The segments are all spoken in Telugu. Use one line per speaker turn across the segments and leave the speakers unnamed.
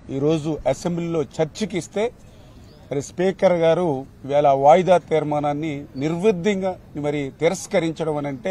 ఈరోజు అసెంబ్లీలో చర్చకి ఇస్తే మరి స్పీకర్ గారు ఇవాళ వాయిదా తీర్మానాన్ని నిర్విఘ్నంగా మరి తిరస్కరించడం అని అంటే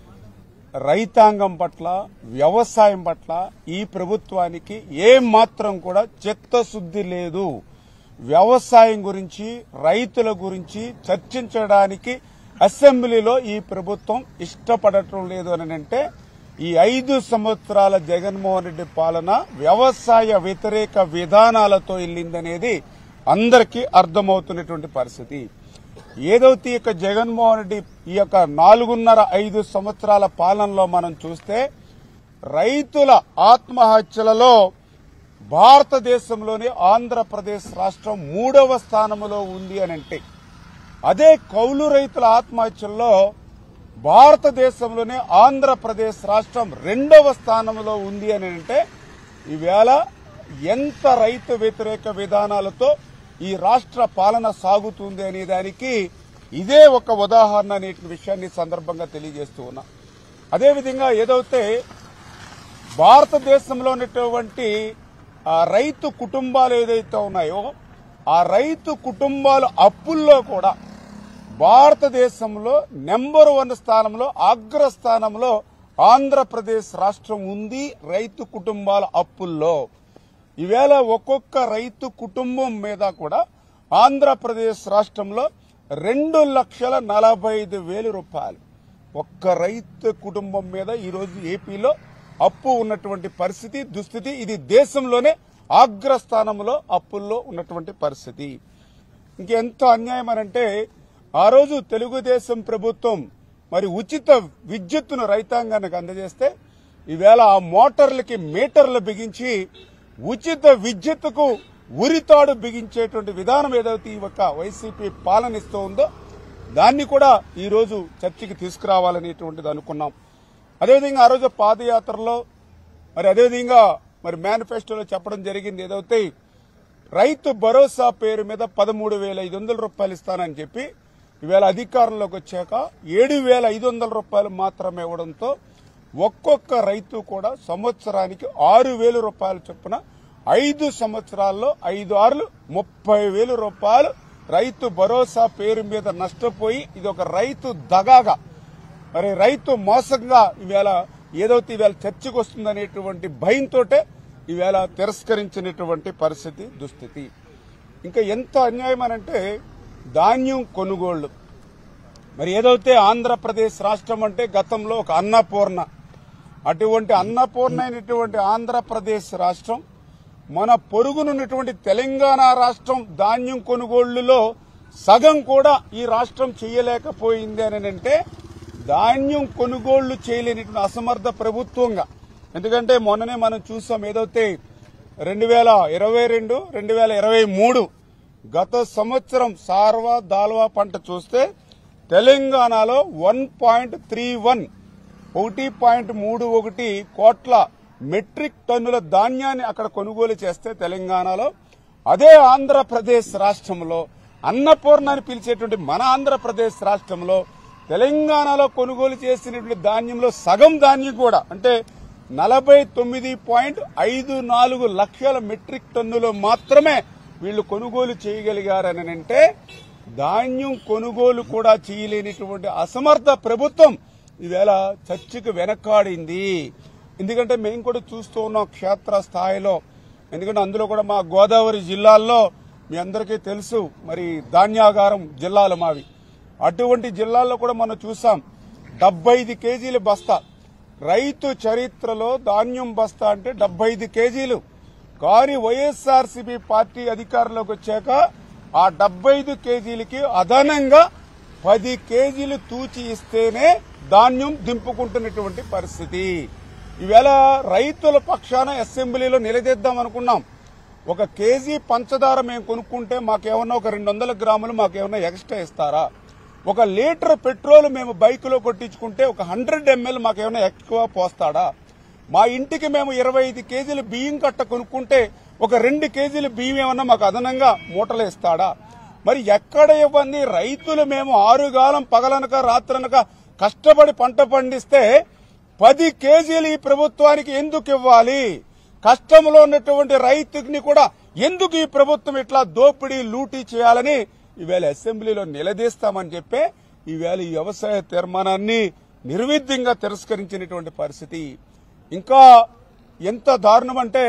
రైతాంగం పట్ల వ్యవసాయం పట్ల ఈ ప్రభుత్వానికి ఏ మాత్రం కూడా చిత్తశుద్ధి లేదు వ్యవసాయం గురించి రైతుల గురించి చర్చించడానికి అసెంబ్లీలో ఈ ప్రభుత్వం ఇష్టపడటం లేదు అని అంటే ఈ ఐదు సంవత్సరాల జగన్మోహన్ రెడ్డి పాలన వ్యవసాయ వ్యతిరేక విధానాలతో వెళ్ళిందనేది అందరికీ అర్థమవుతున్నటువంటి పరిస్థితి ఏదైతే ఈ యొక్క జగన్మోహన్ రెడ్డి ఈ యొక్క నాలుగున్నర ఐదు సంవత్సరాల పాలనలో మనం చూస్తే రైతుల ఆత్మహత్యలలో భారతదేశంలోని ఆంధ్రప్రదేశ్ రాష్ట్రం మూడవ స్థానంలో ఉంది అని అంటే అదే కౌలు రైతుల ఆత్మహత్యల్లో భారతదేశంలోనే ఆంధ్రప్రదేశ్ రాష్ట్రం రెండవ స్థానంలో ఉంది అని అంటే ఈవేళ ఎంత రైతు వ్యతిరేక విధానాలతో ఈ రాష్ట్ర పాలన సాగుతుంది అనే దానికి ఇదే ఒక ఉదాహరణ అనే విషయాన్ని ఈ సందర్భంగా తెలియజేస్తూ ఉన్నా అదేవిధంగా ఏదైతే భారతదేశంలో ఉన్నటువంటి ఆ రైతు కుటుంబాలు ఏదైతే ఉన్నాయో ఆ రైతు కుటుంబాల అప్పుల్లో కూడా భారతదేశంలో నెంబర్ వన్ స్థానంలో అగ్రస్థానంలో ఆంధ్రప్రదేశ్ రాష్ట్రం ఉంది రైతు కుటుంబాల అప్పుల్లో ఈవేళ ఒక్కొక్క రైతు కుటుంబం మీద కూడా ఆంధ్రప్రదేశ్ రాష్ట్రంలో రెండు లక్షల నలభై ఐదు వేలు రూపాయలు ఒక్క రైతు కుటుంబం మీద ఈరోజు ఏపీలో అప్పు ఉన్నటువంటి పరిస్థితి దుస్థితి ఇది దేశంలోనే అగ్రస్థానంలో అప్పుల్లో ఉన్నటువంటి పరిస్థితి ఇంకెంత అన్యాయం అనంటే ఆ రోజు తెలుగుదేశం ప్రభుత్వం మరి ఉచిత విద్యుత్తును రైతాంగానికి అందజేస్తే ఈవేళ ఆ మోటార్లకి మీటర్లు బిగించి ఉచిత విద్యుత్తుకు ఉరితాడు బిగించేటువంటి విధానం ఏదైతే ఈ యొక్క వైసీపీ పాలనిస్తూ ఉందో దాన్ని కూడా ఈ రోజు చర్చకి తీసుకురావాలనేటువంటిది అనుకున్నాం అదేవిధంగా ఆ రోజు పాదయాత్రలో మరి అదేవిధంగా మరి మేనిఫెస్టోలో చెప్పడం జరిగింది ఏదైతే రైతు భరోసా పేరు మీద పదమూడు వేల ఐదు వందల రూపాయలు ఇస్తానని చెప్పి ఈవేళ అధికారంలోకి వచ్చాక ఏడు వేల ఐదు వందల రూపాయలు మాత్రమే ఇవ్వడంతో ఒక్కొక్క రైతు కూడా సంవత్సరానికి ఆరు వేల రూపాయల చొప్పున ఐదు సంవత్సరాల్లో ఐదు ఆరులు ముప్పై వేల రూపాయలు రైతు భరోసా పేరు మీద నష్టపోయి ఇది ఒక రైతు దగాగా మరి రైతు మోసంగా ఈవేళ ఏదైతే ఈవేళ చర్చకు వస్తుందనేటువంటి భయంతోటే ఈవేళ తిరస్కరించినటువంటి పరిస్థితి దుస్థితి ఇంకా ఎంత అన్యాయం అనంటే ధాన్యం కొనుగోళ్లు మరి ఏదైతే ఆంధ్రప్రదేశ్ రాష్ట్రం అంటే గతంలో ఒక అన్నపూర్ణ అటువంటి అన్నపూర్ణ అయినటువంటి ఆంధ్రప్రదేశ్ రాష్ట్రం మన పొరుగునున్నటువంటి తెలంగాణ రాష్ట్రం ధాన్యం కొనుగోళ్లలో సగం కూడా ఈ రాష్ట్రం చేయలేకపోయింది అని అంటే ధాన్యం కొనుగోళ్లు చేయలేనిటువంటి అసమర్థ ప్రభుత్వంగా ఎందుకంటే మొన్ననే మనం చూసాం ఏదైతే రెండు వేల ఇరవై రెండు రెండు వేల ఇరవై మూడు గత సంవత్సరం సార్వా దాల్వా పంట చూస్తే తెలంగాణలో వన్ పాయింట్ త్రీ వన్ ఒకటి పాయింట్ మూడు ఒకటి కోట్ల మెట్రిక్ టన్నుల ధాన్యాన్ని అక్కడ కొనుగోలు చేస్తే తెలంగాణలో అదే ఆంధ్రప్రదేశ్ రాష్ట్రంలో అన్నపూర్ణ అని పిలిచేటువంటి మన ఆంధ్రప్రదేశ్ రాష్ట్రంలో తెలంగాణలో కొనుగోలు చేసినటువంటి ధాన్యంలో సగం ధాన్యం కూడా అంటే నలభై తొమ్మిది పాయింట్ ఐదు నాలుగు లక్షల మెట్రిక్ టన్నులు మాత్రమే వీళ్ళు కొనుగోలు చేయగలిగారని అంటే ధాన్యం కొనుగోలు కూడా చేయలేనిటువంటి అసమర్థ ప్రభుత్వం ఈవేళ చర్చకు వెనకాడింది ఎందుకంటే మేము కూడా చూస్తూ ఉన్నాం క్షేత్ర స్థాయిలో ఎందుకంటే అందులో కూడా మా గోదావరి జిల్లాల్లో మీ అందరికీ తెలుసు మరి ధాన్యాగారం జిల్లాలు మావి అటువంటి జిల్లాల్లో కూడా మనం చూసాం డెబ్బై ఐదు కేజీల బస్తా రైతు చరిత్రలో ధాన్యం బస్తా అంటే డెబ్బై ఐదు కేజీలు కానీ వైఎస్ఆర్సీపీ పార్టీ అధికారంలోకి వచ్చాక ఆ డెబ్బై ఐదు కేజీలకి అదనంగా పది కేజీలు తూచి ఇస్తేనే ధాన్యం దింపుకుంటున్నటువంటి పరిస్థితి ఈవేళ రైతుల పక్షాన అసెంబ్లీలో నిలదీద్దాం అనుకున్నాం ఒక కేజీ పంచదార మేము కొనుక్కుంటే మాకేమన్నా ఒక రెండు వందల గ్రాములు మాకేమన్నా ఎక్స్ట్రా ఇస్తారా ఒక లీటర్ పెట్రోల్ మేము బైకులో కొట్టించుకుంటే ఒక హండ్రెడ్ ఎంఎల్ మాకేమైనా ఎక్కువ పోస్తాడా మా ఇంటికి మేము ఇరవై ఐదు కేజీలు బియ్యం కట్ట కొనుక్కుంటే ఒక రెండు కేజీలు బియ్యం ఏమన్నా మాకు అదనంగా మూటలు ఇస్తాడా మరి ఎక్కడ ఇవ్వండి రైతులు మేము ఆరుగాలం పగలనక రాత్రనక కష్టపడి పంట పండిస్తే పది కేజీలు ఈ ప్రభుత్వానికి ఎందుకు ఇవ్వాలి కష్టంలో ఉన్నటువంటి రైతుని కూడా ఎందుకు ఈ ప్రభుత్వం ఇట్లా దోపిడీ లూటీ చేయాలని ఈవేళ అసెంబ్లీలో నిలదీస్తామని చెప్పే ఈవేళ ఈ వ్యవసాయ తీర్మానాన్ని నిర్విద్యంగా తిరస్కరించినటువంటి పరిస్థితి ఇంకా ఎంత దారుణం అంటే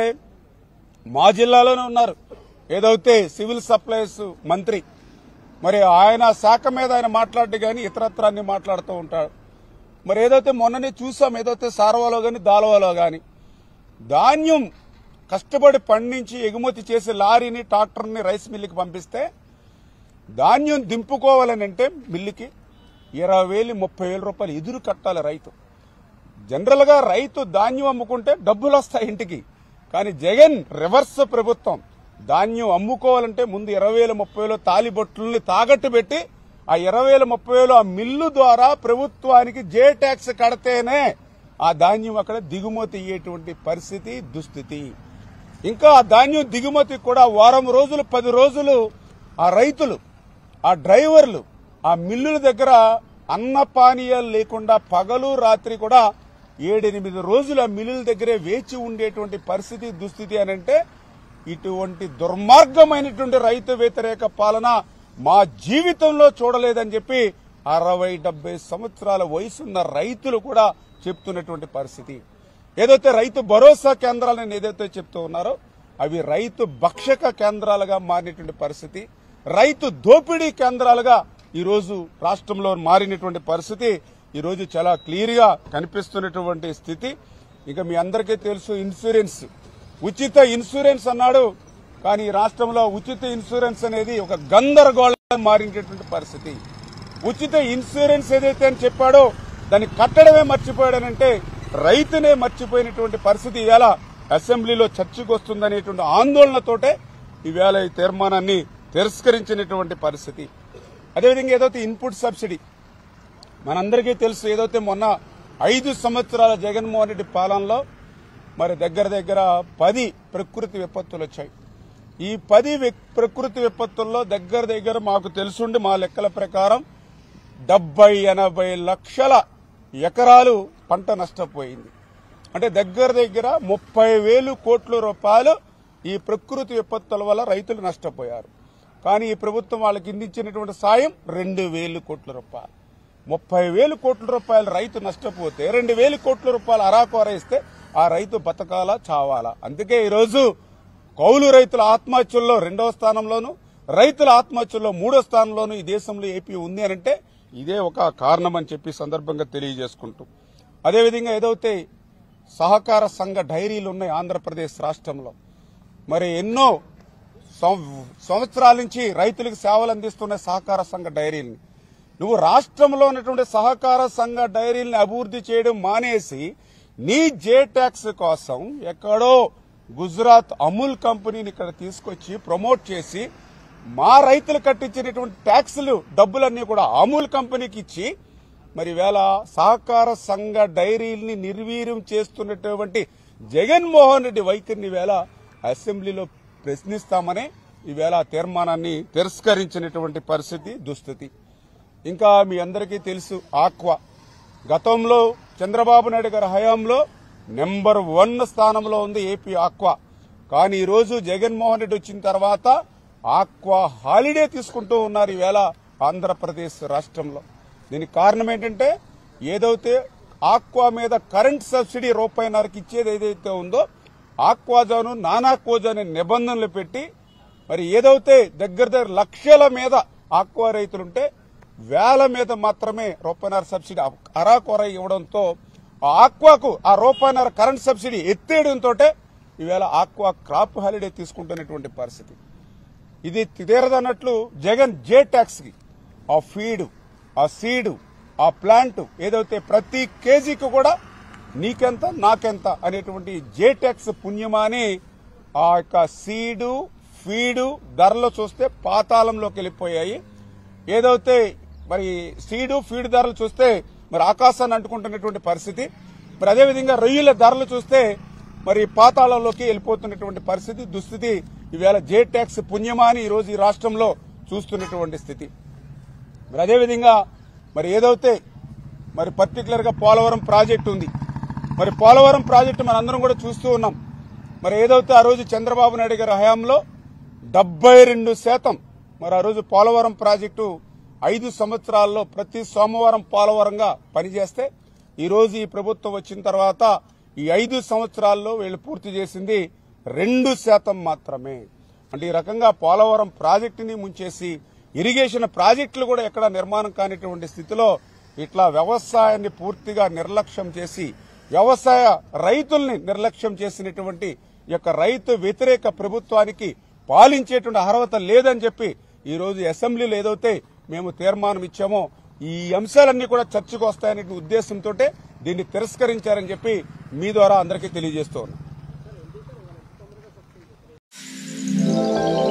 మా జిల్లాలోనే ఉన్నారు ఏదైతే సివిల్ సప్లైస్ మంత్రి మరి ఆయన శాఖ మీద ఆయన మాట్లాడి కానీ ఇతరత్రాన్ని మాట్లాడుతూ ఉంటాడు మరి ఏదైతే మొన్ననే చూసాం ఏదైతే సారవాలో కానీ దాలవాలో కానీ ధాన్యం కష్టపడి పండించి ఎగుమతి చేసి లారీని ట్రాక్టర్ని రైస్ మిల్లుకి పంపిస్తే ధాన్యం దింపుకోవాలని అంటే మిల్లుకి ఇరవై వేలు ముప్పై వేల రూపాయలు ఎదురు కట్టాలి రైతు జనరల్ గా రైతు ధాన్యం అమ్ముకుంటే డబ్బులు వస్తాయి ఇంటికి కానీ జగన్ రివర్స్ ప్రభుత్వం ధాన్యం అమ్ముకోవాలంటే ముందు ఇరవై వేల ముప్పై వేలు తాలిబొట్లని తాగట్టు పెట్టి ఆ ఇరవై వేల ముప్పై వేలు ఆ మిల్లు ద్వారా ప్రభుత్వానికి జే ట్యాక్స్ కడితేనే ఆ ధాన్యం అక్కడ దిగుమతి అయ్యేటువంటి పరిస్థితి దుస్థితి ఇంకా ఆ ధాన్యం దిగుమతి కూడా వారం రోజులు పది రోజులు ఆ రైతులు ఆ డ్రైవర్లు ఆ మిల్లుల దగ్గర అన్న పానీయాలు లేకుండా పగలు రాత్రి కూడా ఏడెనిమిది రోజులు ఆ మిల్లుల దగ్గరే వేచి ఉండేటువంటి పరిస్థితి దుస్థితి అని అంటే ఇటువంటి దుర్మార్గమైనటువంటి రైతు వ్యతిరేక పాలన మా జీవితంలో చూడలేదని చెప్పి అరవై డెబ్బై సంవత్సరాల వయసున్న రైతులు కూడా చెప్తున్నటువంటి పరిస్థితి ఏదైతే రైతు భరోసా కేంద్రాలను ఏదైతే చెప్తూ ఉన్నారో అవి రైతు భక్షక కేంద్రాలుగా మారినటువంటి పరిస్థితి రైతు దోపిడీ కేంద్రాలుగా ఈ రోజు రాష్ట్రంలో మారినటువంటి పరిస్థితి ఈ రోజు చాలా క్లియర్ గా కనిపిస్తున్నటువంటి స్థితి ఇక మీ అందరికీ తెలుసు ఇన్సూరెన్స్ ఉచిత ఇన్సూరెన్స్ అన్నాడు కానీ ఈ రాష్ట్రంలో ఉచిత ఇన్సూరెన్స్ అనేది ఒక గందరగోళం మారినటువంటి పరిస్థితి ఉచిత ఇన్సూరెన్స్ ఏదైతే అని చెప్పాడో దాన్ని కట్టడమే మర్చిపోయాడనంటే రైతునే మర్చిపోయినటువంటి పరిస్థితి ఈవేళ అసెంబ్లీలో చర్చకు వస్తుందనేటువంటి ఆందోళనతోటే ఈవేళ ఈ తీర్మానాన్ని తిరస్కరించినటువంటి పరిస్థితి అదేవిధంగా ఏదైతే ఇన్పుట్ సబ్సిడీ మనందరికీ తెలుసు ఏదైతే మొన్న ఐదు సంవత్సరాల జగన్మోహన్ రెడ్డి పాలనలో మరి దగ్గర దగ్గర పది ప్రకృతి విపత్తులు వచ్చాయి ఈ పది వి- ప్రకృతి విపత్తుల్లో దగ్గర దగ్గర మాకు తెలుసుండి మా లెక్కల ప్రకారం డెబ్బై ఎనభై లక్షల ఎకరాలు పంట నష్టపోయింది అంటే దగ్గర దగ్గర ముప్పై వేలు కోట్ల రూపాయలు ఈ ప్రకృతి విపత్తుల వల్ల రైతులు నష్టపోయారు కానీ ఈ ప్రభుత్వం వాళ్ళకి ఇందించినటువంటి సాయం రెండు వేలు కోట్ల రూపాయలు ముప్పై వేలు కోట్ల రూపాయలు రైతు నష్టపోతే రెండు వేలు కోట్ల రూపాయలు అరాకొర ఇస్తే ఆ రైతు బతకాలా చావాలా అందుకే ఈరోజు కౌలు రైతుల ఆత్మహత్యల్లో రెండవ స్థానంలోను రైతుల ఆత్మహత్యల్లో మూడో స్థానంలోను ఈ దేశంలో ఏపీ ఉంది అని అంటే ఇదే ఒక కారణం అని చెప్పి సందర్భంగా తెలియజేసుకుంటూ అదేవిధంగా ఏదైతే సహకార సంఘ డైరీలు ఉన్నాయి ఆంధ్రప్రదేశ్ రాష్ట్రంలో మరి ఎన్నో సం- సంవత్సరాల నుంచి రైతులకు సేవలు అందిస్తున్న సహకార సంఘ డైరీల్ని నువ్వు రాష్ట్రంలో ఉన్నటువంటి సహకార సంఘ డైరీల్ని అభివృద్ధి చేయడం మానేసి నీ జే ట్యాక్స్ కోసం ఎక్కడో గుజరాత్ అమూల్ కంపెనీని ఇక్కడ తీసుకొచ్చి ప్రమోట్ చేసి మా రైతులు కట్టించినటువంటి ట్యాక్సులు డబ్బులన్నీ కూడా అమూల్ కంపెనీకి ఇచ్చి మరి వేళ సహకార సంఘ డైరీల్ని నిర్వీర్యం చేస్తున్నటువంటి జగన్మోహన్ రెడ్డి వైఖరిని వేళ అసెంబ్లీలో ప్రశ్నిస్తామని ఈవేళ ఆ తీర్మానాన్ని తిరస్కరించినటువంటి పరిస్థితి దుస్థితి ఇంకా మీ అందరికీ తెలుసు ఆక్వా గతంలో చంద్రబాబు నాయుడు గారి హయాంలో నెంబర్ వన్ స్థానంలో ఉంది ఏపీ ఆక్వా కానీ ఈ రోజు జగన్మోహన్ రెడ్డి వచ్చిన తర్వాత ఆక్వా హాలిడే తీసుకుంటూ ఉన్నారు ఈవేళ ఆంధ్రప్రదేశ్ రాష్ట్రంలో దీనికి కారణం ఏంటంటే ఏదైతే ఆక్వా మీద కరెంట్ సబ్సిడీ రూపాయిన్నరకి ఇచ్చేది ఏదైతే ఉందో ఆక్వాజాను నానాకోజా అనే నిబంధనలు పెట్టి మరి ఏదైతే దగ్గర దగ్గర లక్షల మీద ఆక్వా రైతులుంటే వేల మీద మాత్రమే రూపాయిన్నర సబ్సిడీ అరాకొర ఇవ్వడంతో ఆ ఆక్వాకు ఆ రూపాయిన్నర కరెంట్ సబ్సిడీ ఎత్తేయడంతో ఈవేళ ఆక్వా క్రాప్ హాలిడే తీసుకుంటున్నటువంటి పరిస్థితి ఇది తీరదన్నట్లు జగన్ జే ట్యాక్స్ కి ఆ ఫీడ్ ఆ సీడ్ ఆ ప్లాంట్ ఏదైతే ప్రతి కేజీకి కూడా నీకెంత నాకెంత అనేటువంటి జే ట్యాక్స్ పుణ్యమా అని ఆ యొక్క సీడు ఫీడు ధరలు చూస్తే పాతాళంలోకి వెళ్ళిపోయాయి ఏదైతే మరి సీడు ఫీడ్ ధరలు చూస్తే మరి ఆకాశాన్ని అంటుకుంటున్నటువంటి పరిస్థితి మరి అదేవిధంగా రొయ్యల ధరలు చూస్తే మరి పాతాళంలోకి వెళ్ళిపోతున్నటువంటి పరిస్థితి దుస్థితి ఈవేళ జే ట్యాక్స్ పుణ్యమా అని ఈ రోజు ఈ రాష్ట్రంలో చూస్తున్నటువంటి స్థితి మరి అదేవిధంగా మరి ఏదైతే మరి పర్టికులర్ గా పోలవరం ప్రాజెక్టు ఉంది మరి పోలవరం ప్రాజెక్టు మనందరం కూడా చూస్తూ ఉన్నాం మరి ఏదైతే ఆ రోజు చంద్రబాబు నాయుడు గారి హయాంలో డెబ్బై రెండు శాతం మరి ఆ రోజు పోలవరం ప్రాజెక్టు ఐదు సంవత్సరాల్లో ప్రతి సోమవారం పోలవరంగా పనిచేస్తే ఈ రోజు ఈ ప్రభుత్వం వచ్చిన తర్వాత ఈ ఐదు సంవత్సరాల్లో వీళ్ళు పూర్తి చేసింది రెండు శాతం మాత్రమే అంటే ఈ రకంగా పోలవరం ప్రాజెక్టుని ముంచేసి ఇరిగేషన్ ప్రాజెక్టులు కూడా ఎక్కడ నిర్మాణం కానిటువంటి స్థితిలో ఇట్లా వ్యవసాయాన్ని పూర్తిగా నిర్లక్ష్యం చేసి వ్యవసాయ రైతుల్ని నిర్లక్ష్యం చేసినటువంటి ఈ యొక్క రైతు వ్యతిరేక ప్రభుత్వానికి పాలించేటువంటి అర్హత లేదని చెప్పి ఈ రోజు అసెంబ్లీలో ఏదైతే మేము తీర్మానం ఇచ్చామో ఈ అంశాలన్నీ కూడా చర్చకు వస్తాయనే ఉద్దేశంతో దీన్ని తిరస్కరించారని చెప్పి మీ ద్వారా అందరికీ తెలియజేస్తూ ఉన్నాం